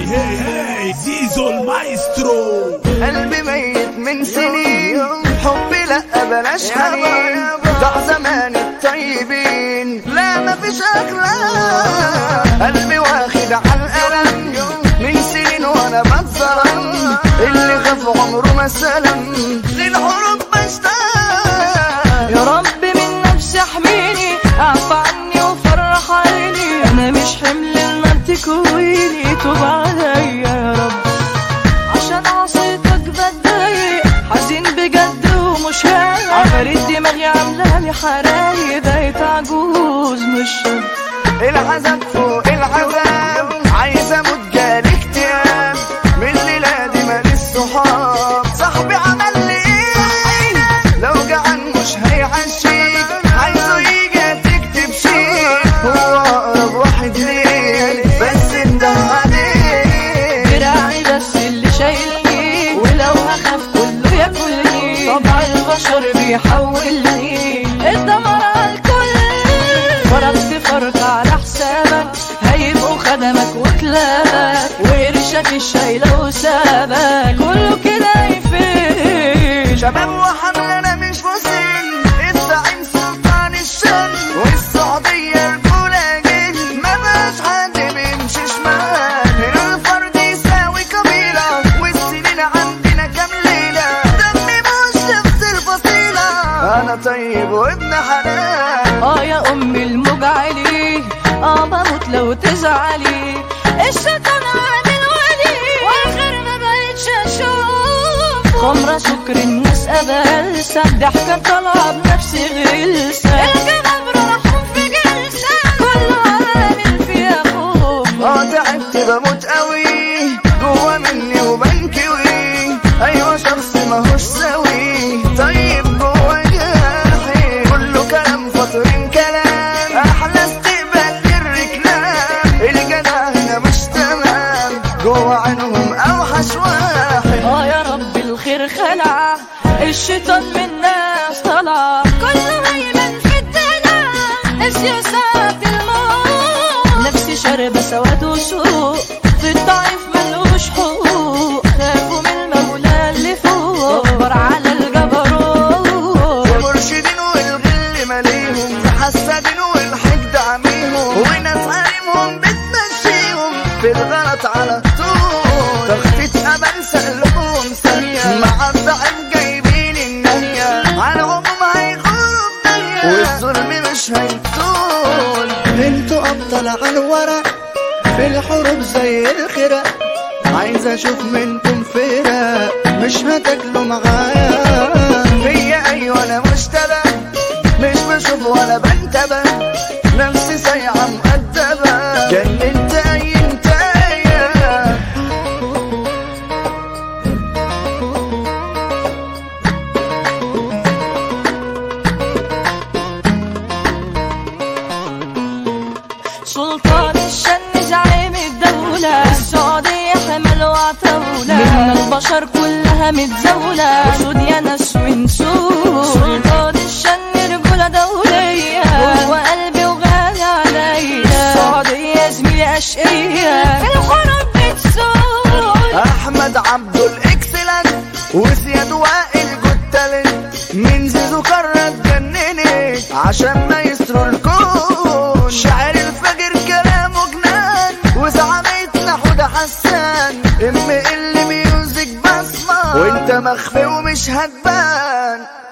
هي هي زيزو المايسترو قلبي ميت من سنين حبي لا بلاش حنين ضاع زمان الطيبين لا مفيش اخلاق قلبي واخد على القلم من سنين وانا بتظلم اللي خاف عمره ما سلم للحروب بشتاق يا رب من نفسي احميني اعف عني وفرح عيني انا مش حمل النار تكويني توب عليا يا رب عشان عصيتك بتضايق حزين بجد ومش هايق عفاريت دماغي عاملالي حرايق بقيت عجوز مش شاب العذاب فوق العذاب عايز اموت جالي اكتئاب من الليله دي ماليش صحاب صاحبي عمل لي ايه لو جعان مش هيعشيك عايزه يجي تكتب شيء هو اقرب واحد ليك بس انده عليك دراعي بس اللي شايلني ولو هخاف كله ياكلني طبع البشر بيحولني الدمر على الكل فرقت فرق على حسابك هيبقوا خدمك وكلابك وقرشك الشايلة وسابك كله كده يفيد شباب وحملنا مش مسن الزعيم سلطان الشن والسعودية الأولى جن ما بقاش حد بيمشي شمال الفرد يساوي قبيلة والسنين عندنا كام ليلة دمي مش نفس الفصيلة أنا طيب وابن حلال اه يا امي المجعلي اه بموت لو تزعلي الشيطان عامل ولي واخر ما بقتش اشوف خمرة سكر الناس قبلسة ضحكة طالعة بنفس غلسة الجنب راحوا في جلسة كله عامل فيها خوف اه تعبت بموت قوي جوا مني وبنكوي ايوه شخص ماهوش سوي طيب جوا جرحي كله كلام فاطرين كلام احلى استقبال للركلام الجدع هنا مش تمام جوا عينهم اوحش واحد اه يا رب الخير خلع الشيطان من الناس طلع كله هيبان في الدلع السياسات الموت نفسي شاربة سواد وسوق في الضعيف ملوش حقوق خافوا من المولى اللي فوق كبر على الجبروت المرشدين والغل ماليهم حسادين والحقد عميهم وناس حريمهم بتمشيهم في الغلط على طول تخطيط امل سألهم ثانية مع الضعيف جايبين النية على العموم هيخونوا الدنيا والظلم مش هيطول انتوا ابطال على الورق في الحروب زي الخرق عايز اشوف منكم فرق مش هتاكلوا معايا هي ايوه انا مشتبه مش بشوف ولا بنتبه نفسي سايعه مؤدبه جننت اي انتايه سلطان الشن زعيم الدولة السعودية حمل وعتولة من البشر كلها متزولة سود يا ناس من سود سلطان الشن رجولة دولية هو قلبي وغالي عليا السعودية زميلي أشقية في الحروب بتسود احمد عبده الاكسلنت وزياد وائل جود تالنت من زيزو كرة اتجننت عشان ما يسروا الكون شاعر الفجر كلامه جنان وزعمتنا حوده حسان ام اللي ميوزك بصمة وانت مخفي ومش هتبان